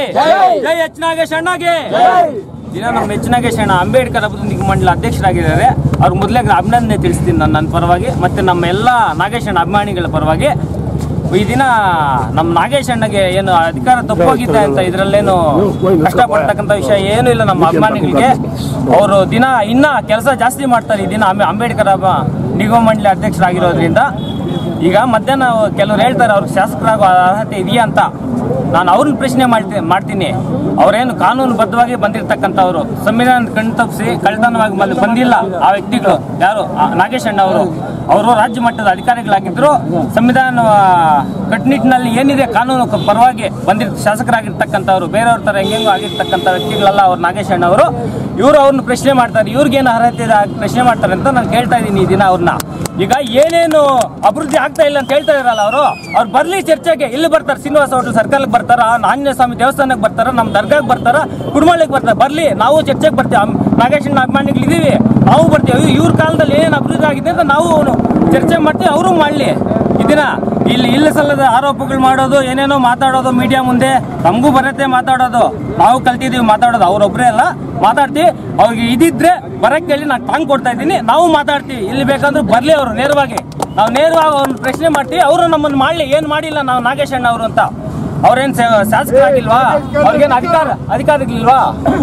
ಜೈ H Nagesh ಅಣ್ಣಗೆ ದಿನ ನಮ್ಮ H Nagesh ಅಣ್ಣ ಅಂಬೇಡ್ಕರ್ ಅಭಿವೃದ್ಧಿ ಮಂಡಲ ಅಧ್ಯಕ್ಷರಾಗಿದ್ದಾರೆ ಅವ್ರ ಮೊದಲೇ ಅಭಿನಂದನೆ ತಿಳಿಸ್ತೀನಿ ನಾನು ನನ್ನ ಪರವಾಗಿ ಮತ್ತೆ ನಮ್ಮ ಎಲ್ಲ ನಾಗೇಶ್ ಅಣ್ಣ ಅಭಿಮಾನಿಗಳ ಪರವಾಗಿ ಈ ದಿನ ನಮ್ಮ ನಾಗೇಶ್ ಅಣ್ಣಗೆ ಏನು ಅಧಿಕಾರ ತಪ್ಪೋಗಿದೆ ಅಂತ ಇದರಲ್ಲೇನು ಕಷ್ಟಪಡ್ತಕ್ಕಂಥ ವಿಷಯ ಏನೂ ಇಲ್ಲ ನಮ್ಮ ಅಭಿಮಾನಿಗಳಿಗೆ ಅವರು ದಿನ ಇನ್ನ ಕೆಲಸ ಜಾಸ್ತಿ ಮಾಡ್ತಾರೆ ಈ ದಿನ ಅಂಬೆ- ಅಂಬೇಡ್ಕರ್ ಅಭ- ನಿಗಮ ಮಂಡಳಿ ಅಧ್ಯಕ್ಷರಾಗಿರೋದ್ರಿಂದ ಈಗ ಮಧ್ಯಾಹ್ನ ಕೆಲವ್ರು ಹೇಳ್ತಾರೆ ಅವ್ರಿಗೆ ಶಾಸಕರಾಗೋ ಅರ್ಹತೆ ಇದೆಯಾ ಅಂತ ನಾನು ಅವ್ರನ್ನ ಪ್ರಶ್ನೆ ಮಾಡ್ತೀನಿ ಮಾಡ್ತೀನಿ ಅವ್ರೇನು ಕಾನೂನುಬದ್ಧವಾಗಿ ಬಂದಿರತಕ್ಕಂಥವ್ರು ಸಂವಿಧಾನ ಕಣ್ ತಪ್ಪಿಸಿ ಕಳ್ತನವಾಗಿ ಬಂದ್- ಬಂದಿಲ್ಲ ಆ ವ್ಯಕ್ತಿಗಳು ಯಾರು ಆ ನಾಗೇಶ್ ಅಣ್ಣ ಅವರು ಅವರು ರಾಜ್ಯ ಮಟ್ಟದ ಅಧಿಕಾರಿಗಳಾಗಿದ್ದರು ಸಂವಿಧಾನ ಆ, ಕಟ್ಟುನಿಟ್ಟಿನಲ್ಲಿ ಏನಿದೆ ಕಾನೂನು ಕ- ಪರವಾಗಿ ಬಂದಿರ್ ಶಾಸಕರಾಗಿರ್ತಕ್ಕಂಥವ್ರು ಬೇರೆಯವ್ರ ಥರ ಹೆಂಗೆಂಗೋ ಆಗಿರ್ತಕ್ಕಂಥ ವ್ಯಕ್ತಿಗಳಲ್ಲ ಅವ್ರು ನಾಗೇಶ್ ಅಣ್ಣ ಅವರು ಇವರು ಅವ್ರನ್ನ ಪ್ರಶ್ನೆ ಮಾಡ್ತಾರೆ ಇವ್ರಿಗೇನು ಅರ್ಹತೆ ಇದೆ ಆ ಪ್ರಶ್ನೆ ಮಾಡ್ತಾರೆ ಅಂತ ನಾನು ಕೇಳ್ತಾ ಇದ್ದೀನಿ ಈ ದಿನ ಅವ್ರನ್ನ ಈಗ ಏನೇನು ಅಭಿವೃದ್ಧಿ ಆಗ್ತಾ ಇಲ್ಲ ಅಂತ ಹೇಳ್ತಾ ಇರಲ್ಲ ಅವರು ಅವ್ರು ಬರ್ಲಿ ಚರ್ಚೆಗೆ ಇಲ್ಲಿ ಬರ್ತಾರೆ ಶ್ರೀನಿವಾಸ ಹೋಟೆಲ್ ಸರ್ಕಲ್ಗೆ ಬರ್ತಾರ ಆಂಜನೇಯ ಸ್ವಾಮಿ ದೇವಸ್ಥಾನಕ್ಕೆ ಬರ್ತಾರ ನಮ್ಮ ದರ್ಗಾಗೆ ಬರ್ತಾರ ಕುಡ್ಮಳಿಗೆ ಬರ್ತಾರೆ ಬರ್ಲಿ ನಾವು ಚರ್ಚೆಗೆ ಬರ್ತೀವಿ ಅಮ್- ನಾಗೇಶಣ್ಣ ಅಭಿಮಾನಿಗಳು ಇದೀವಿ ನಾವು ಬರ್ತೀವಿ ಇವ್ರ ಕಾಲದಲ್ಲಿ ಏನು ಅಭಿವೃದ್ಧಿ ಆಗಿದೆ ಅಂತ ನಾವು ಚರ್ಚೆ ಮಾಡ್ತೀವಿ ಅವರು ಮಾಡಲಿ ಇದನ್ನ ಇಲ್ಲಿ ಇಲ್ಲ ಸಲ್ಲದ ಆರೋಪಗಳು ಮಾಡೋದು ಏನೇನೋ ಮಾತಾಡೋದು ಮೀಡಿಯಾ ಮುಂದೆ ನಮಗೂ ಬರತ್ತೆ ಮಾತಾಡೋದು ನಾವು ಕಲ್ತಿದೀವಿ ಮಾತಾಡೋದು ಅವ್ರೊಬ್ಬರೇ ಅಲ್ಲ ಮಾತಾಡ್ತೀವಿ ಅವ್ರಿಗೆ ಇದಿದ್ರೆ ಬರಕ್ಕೆ ಹೇಳಿ ನಾನು ಟಾಂಗ್ ಕೊಡ್ತಾ ಇದ್ದೀನಿ ನಾವು ಮಾತಾಡ್ತೀವಿ ಇಲ್ಲಿ ಬೇಕಂದ್ರೆ ಬರ್ಲಿ ಅವರು ನೇರವಾಗಿ ನಾವು ನೇರವಾಗಿ ಅವ್ರನ್ನ ಪ್ರಶ್ನೆ ಮಾಡ್ತೀವಿ ಅವರು ನಮ್ಮನ್ನು ಮಾಡಲಿ ಏನು ಮಾಡಿಲ್ಲ ನಾವು ನಾಗೇಶ್ ಅಣ್ಣ ಅವರು ಅಂತ ಅವ್ರೇನು ಶಾಸಕರಾಗಿಲ್ವಾ ಅವ್ರಿಗೇನು ಅಧಿಕಾರ ಅಧಿಕಾರಗಳಿಲ್ವಾ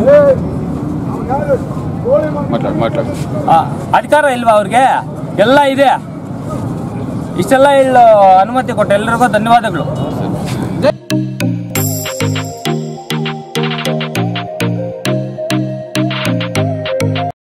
ಮಾತಾಡು ಮಾತಾಡು ಆ, ಅಧಿಕಾರ ಇಲ್ವಾ ಅವ್ರಿಗೆ ಎಲ್ಲ ಇದೆ ಇಷ್ಟೆಲ್ಲ ಹೇಳು ಅನುಮತಿ ಕೊಟ್ಟು ಎಲ್ಲರಿಗೂ ಧನ್ಯವಾದಗಳು